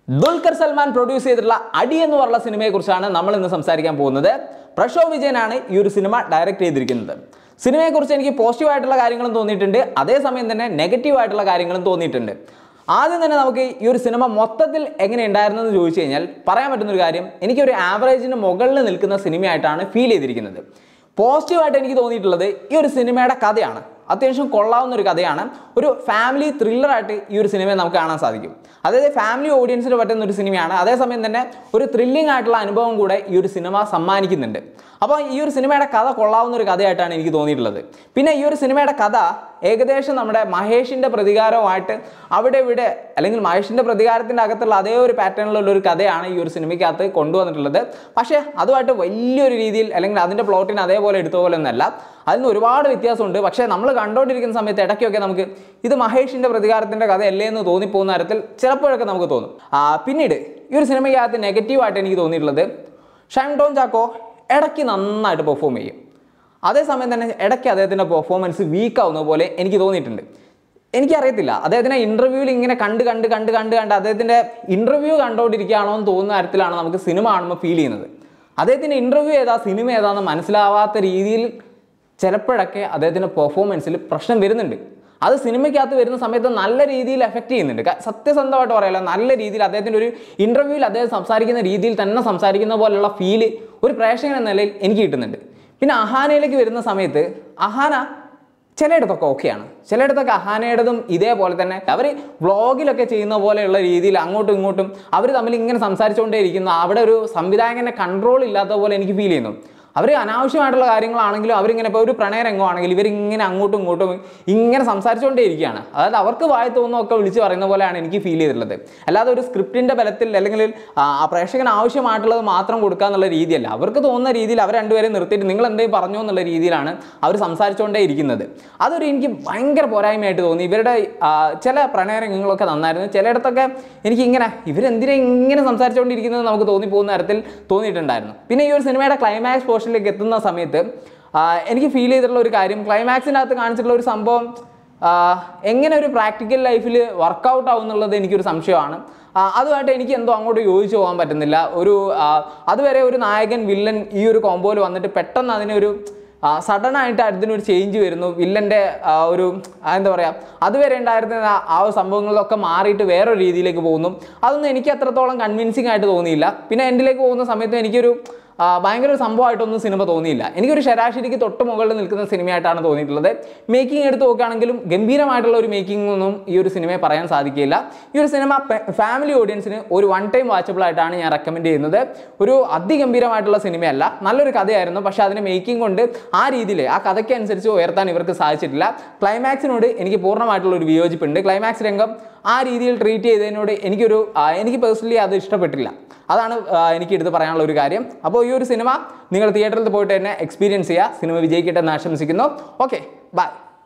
Dulquer Salman produce ചെയ്തിട്ടുള്ള അടി എന്ന് പറഞ്ഞ സിനിമയെക്കുറിച്ചാണ് നമ്മൾ ഇന്ന് സംസാരിക്കാൻ പോകുന്നത് പ്രശോ വിജയനാണ് ഈ ഒരു സിനിമ ഡയറക്റ്റ് ചെയ്തിരിക്കുന്നത് സിനിമയെക്കുറിച്ച് എനിക്ക് പോസിറ്റീവായിട്ടുള്ള കാര്യങ്ങളും തോന്നിയിട്ടുണ്ട് അതേസമയം തന്നെ നെഗറ്റീവായിട്ടുള്ള കാര്യങ്ങളും തോന്നിയിട്ടുണ്ട് ആദ്യം തന്നെ നമുക്ക് ഈ ഒരു സിനിമ മൊത്തത്തിൽ എങ്ങനെ ഉണ്ടായിരുന്നെന്ന് ചോദിച്ചു കഴിഞ്ഞാൽ പറയാൻ പറ്റുന്നൊരു കാര്യം എനിക്കൊരു ആവറേജിന് മുകളിൽ നിൽക്കുന്ന സിനിമയായിട്ടാണ് ഫീൽ ചെയ്തിരിക്കുന്നത് പോസിറ്റീവായിട്ട് എനിക്ക് തോന്നിയിട്ടുള്ളത് ഈ ഒരു സിനിമയുടെ കഥയാണ് അത്യാവശ്യം കൊള്ളാവുന്ന ഒരു കഥയാണ് ഒരു ഫാമിലി ത്രില്ലറായിട്ട് ഈ ഒരു സിനിമയെ നമുക്ക് കാണാൻ സാധിക്കും അതായത് ഫാമിലി ഓഡിയൻസിന് പറ്റുന്ന ഒരു സിനിമയാണ് അതേസമയം തന്നെ ഒരു ത്രില്ലിംഗ് ആയിട്ടുള്ള അനുഭവം കൂടെ ഈ ഒരു സിനിമ സമ്മാനിക്കുന്നുണ്ട് അപ്പോൾ ഈ ഒരു സിനിമയുടെ കഥ കൊള്ളാവുന്ന ഒരു കഥയായിട്ടാണ് എനിക്ക് തോന്നിയിട്ടുള്ളത് പിന്നെ ഈ ഒരു സിനിമയുടെ കഥ ഏകദേശം നമ്മുടെ മഹേഷിൻ്റെ പ്രതികാരവുമായിട്ട് അവിടെ ഇവിടെ അല്ലെങ്കിൽ മഹേഷിൻ്റെ പ്രതികാരത്തിൻ്റെ അകത്തുള്ള അതേ ഒരു പാറ്റേണിലുള്ള ഒരു കഥയാണ് ഈ ഒരു സിനിമയ്ക്കകത്ത് കൊണ്ടുവന്നിട്ടുള്ളത് പക്ഷേ അതുമായിട്ട് വലിയൊരു രീതിയിൽ അല്ലെങ്കിൽ അതിൻ്റെ പ്ലോട്ടിന് അതേപോലെ എടുത്ത പോലെ ഒന്നല്ല അതിന് ഒരുപാട് വ്യത്യാസമുണ്ട് പക്ഷേ നമ്മൾ കണ്ടുകൊണ്ടിരിക്കുന്ന സമയത്ത് ഇടയ്ക്കൊക്കെ നമുക്ക് ഇത് മഹേഷിൻ്റെ പ്രതികാരത്തിൻ്റെ കഥയല്ലേ എന്ന് തോന്നിപ്പോകുന്ന തരത്തിൽ ചിലപ്പോഴൊക്കെ നമുക്ക് തോന്നും ആ, പിന്നീട് ഈ ഒരു സിനിമയ്ക്കകത്ത് നെഗറ്റീവായിട്ട് എനിക്ക് തോന്നിയിട്ടുള്ളത് ഷൈൻ ടോൺ ചാക്കോ ഇടയ്ക്ക് നന്നായിട്ട് പെർഫോം ചെയ്യും അതേസമയം തന്നെ ഇടയ്ക്ക് അദ്ദേഹത്തിൻ്റെ പെർഫോമൻസ് വീക്ക് ആവുന്ന പോലെ എനിക്ക് തോന്നിയിട്ടുണ്ട് എനിക്കറിയത്തില്ല അദ്ദേഹത്തിനെ ഇൻ്റർവ്യൂവിൽ ഇങ്ങനെ കണ്ട് കണ്ട് കണ്ട് കണ്ട് കണ്ട് അദ്ദേഹത്തിൻ്റെ ഇൻ്റർവ്യൂ കണ്ടുകൊണ്ടിരിക്കുകയാണോ എന്ന് തോന്നുന്ന തരത്തിലാണ് നമുക്ക് സിനിമ കാണുമ്പോൾ ഫീൽ ചെയ്യുന്നത് അദ്ദേഹത്തിൻ്റെ ഇൻ്റർവ്യൂ ഏതാ സിനിമ ഏതാന്ന് മനസ്സിലാവാത്ത രീതിയിൽ ചിലപ്പോഴൊക്കെ അദ്ദേഹത്തിൻ്റെ പെർഫോമൻസിൽ പ്രശ്നം വരുന്നുണ്ട് അത് സിനിമയ്ക്കകത്ത് വരുന്ന സമയത്ത് നല്ല രീതിയിൽ എഫക്റ്റ് ചെയ്യുന്നുണ്ട് ക- സത്യസന്ധമായിട്ട് പറയാലോ നല്ല രീതിയിൽ അദ്ദേഹത്തിൻ്റെ ഒരു ഇൻ്റർവ്യൂവിൽ അദ്ദേഹം സംസാരിക്കുന്ന രീതിയിൽ തന്നെ സംസാരിക്കുന്ന പോലുള്ള ഫീല് ഒരു പ്രേക്ഷകൻ എന്ന നിലയിൽ എനിക്ക് കിട്ടുന്നുണ്ട് പിന്നെ അഹാനയിലേക്ക് വരുന്ന സമയത്ത് അഹാന ചിലയിടത്തൊക്കെ ഓക്കെയാണ് ചിലയിടത്തൊക്കെ അഹാനയുടേതും ഇതേപോലെ തന്നെ അവർ വ്ളോഗിലൊക്കെ ചെയ്യുന്ന പോലെയുള്ള രീതിയിൽ അങ്ങോട്ടും ഇങ്ങോട്ടും അവർ തമ്മിൽ ഇങ്ങനെ സംസാരിച്ചുകൊണ്ടേ ഇരിക്കുന്നു അവിടെ ഒരു സംവിധായകനെ കൺട്രോൾ ഇല്ലാത്ത പോലെ എനിക്ക് ഫീൽ ചെയ്യുന്നു അവർ അനാവശ്യമായിട്ടുള്ള കാര്യങ്ങളാണെങ്കിലും അവരിങ്ങനെ ഇപ്പോൾ ഒരു പ്രണയരംഗം ആണെങ്കിൽ ഇവരിങ്ങനെ അങ്ങോട്ടും ഇങ്ങോട്ടും ഇങ്ങനെ സംസാരിച്ചുകൊണ്ടേ ഇരിക്കുകയാണ് അതായത് അവർക്ക് വായി തോന്നുന്നതൊക്കെ വിളിച്ച് പറയുന്ന പോലെയാണ് എനിക്ക് ഫീൽ ചെയ്തിട്ടുള്ളത് അല്ലാതെ ഒരു സ്ക്രിപ്റ്റിൻ്റെ ബലത്തിൽ അല്ലെങ്കിൽ ആ ആ പ്രേക്ഷകന് ആവശ്യമായിട്ടുള്ളത് മാത്രം കൊടുക്കുക എന്നുള്ള രീതിയല്ല അവർക്ക് തോന്നുന്ന രീതിയിൽ അവർ രണ്ടുപേരും നിർത്തിയിട്ട് നിങ്ങൾ എന്തെങ്കിലും പറഞ്ഞു എന്നുള്ള രീതിയിലാണ് അവർ സംസാരിച്ചുകൊണ്ടേ ഇരിക്കുന്നത് അതൊരു എനിക്ക് ഭയങ്കര പോരായ്മയായിട്ട് തോന്നി ഇവരുടെ ആ, ചില പ്രണയരംഗങ്ങളൊക്കെ നന്നായിരുന്നു ചിലയിടത്തൊക്കെ എനിക്ക് ഇങ്ങനെ ഇവരെന്തിനാ ഇങ്ങനെ സംസാരിച്ചുകൊണ്ടിരിക്കുന്നത് നമുക്ക് തോന്നിപ്പോകുന്ന തരത്തിൽ തോന്നിയിട്ടുണ്ടായിരുന്നു പിന്നെ ഈ ഒരു സിനിമയുടെ ക്ലൈമാക്സ് പോർഷനിലേക്ക് എത്തുന്ന സമയത്ത് ആ, എനിക്ക് ഫീൽ ചെയ്തിട്ടുള്ള ഒരു കാര്യം ക്ലൈമാക്സിനകത്ത് കാണിച്ചിട്ടുള്ള ഒരു സംഭവം ആ, എങ്ങനെ ഒരു പ്രാക്ടിക്കൽ ലൈഫിൽ വർക്കൗട്ട് ആവും എന്നുള്ളത് എനിക്കൊരു സംശയമാണ് ആ, അതുമായിട്ട് എനിക്ക് എന്തോ അങ്ങോട്ട് യോജിച്ച് പോകാൻ പറ്റുന്നില്ല ഒരു ആ, അതുവരെ ഒരു നായകൻ വില്ലൻ ഈ ഒരു കോമ്പോയിൽ വന്നിട്ട് പെട്ടെന്ന് അതിനൊരു സഡൻ ആയിട്ട് അതിനൊരു ചേഞ്ച് വരുന്നു വില്ലൻ്റെ ഒരു ആ, എന്താ പറയുക അതുവരെ ഉണ്ടായിരുന്ന ആ- ആ ഒരു സംഭവങ്ങളിലൊക്കെ മാറിയിട്ട് വേറൊരു രീതിയിലേക്ക് പോകുന്നു അതൊന്നും എനിക്ക് അത്രത്തോളം കൺവിൻസിങ് ആയിട്ട് തോന്നിയില്ല പിന്നെ എൻഡിലേക്ക് പോകുന്ന സമയത്ത് എനിക്കൊരു ആ, ഭയങ്കര ഒരു സംഭവമായിട്ടൊന്നും സിനിമ തോന്നിയില്ല എനിക്കൊരു ശരാശരിക്ക് തൊട്ട് മുകളിൽ നിൽക്കുന്ന സിനിമയായിട്ടാണ് തോന്നിയിട്ടുള്ളത് മേക്കിംഗ് എടുത്ത് നോക്കുകയാണെങ്കിലും ഗംഭീരമായിട്ടുള്ള ഒരു മേക്കിംഗ് ഒന്നും ഈ ഒരു സിനിമയെ പറയാൻ സാധിക്കില്ല ഈ ഒരു സിനിമ ഫാമിലി ഓഡിയൻസിന് ഒരു വൺ ടൈം വാച്ചബിൾ ആയിട്ടാണ് ഞാൻ റെക്കമെൻഡ് ചെയ്യുന്നത് ഒരു അതിഗംഭീരമായിട്ടുള്ള സിനിമയല്ല നല്ലൊരു കഥയായിരുന്നു പക്ഷേ അതിന് മേക്കിംഗ് കൊണ്ട് ആ രീതിയിൽ ആ കഥയ്ക്ക് അനുസരിച്ച് ഉയർത്താൻ ഇവർക്ക് സാധിച്ചിട്ടില്ല ക്ലൈമാക്സിനോട് എനിക്ക് പൂർണ്ണമായിട്ടുള്ള ഒരു വിയോജിപ്പുണ്ട് ക്ലൈമാക്സ് രംഗം ആ രീതിയിൽ ട്രീറ്റ് ചെയ്തതിനോട് എനിക്കൊരു ആ, എനിക്ക് പേഴ്സണലി അത് ഇഷ്ടപ്പെട്ടില്ല അതാണ് ആ, എനിക്ക് എടുത്ത് പറയാനുള്ള ഒരു കാര്യം അപ്പോൾ ഈ ഒരു സിനിമ നിങ്ങൾ തിയേറ്ററിൽ പോയിട്ട് തന്നെ എക്സ്പീരിയൻസ് ചെയ്യുക സിനിമ വിജയിക്കട്ടെ എന്ന് ആശംസിക്കുന്നു ഓക്കെ ബൈ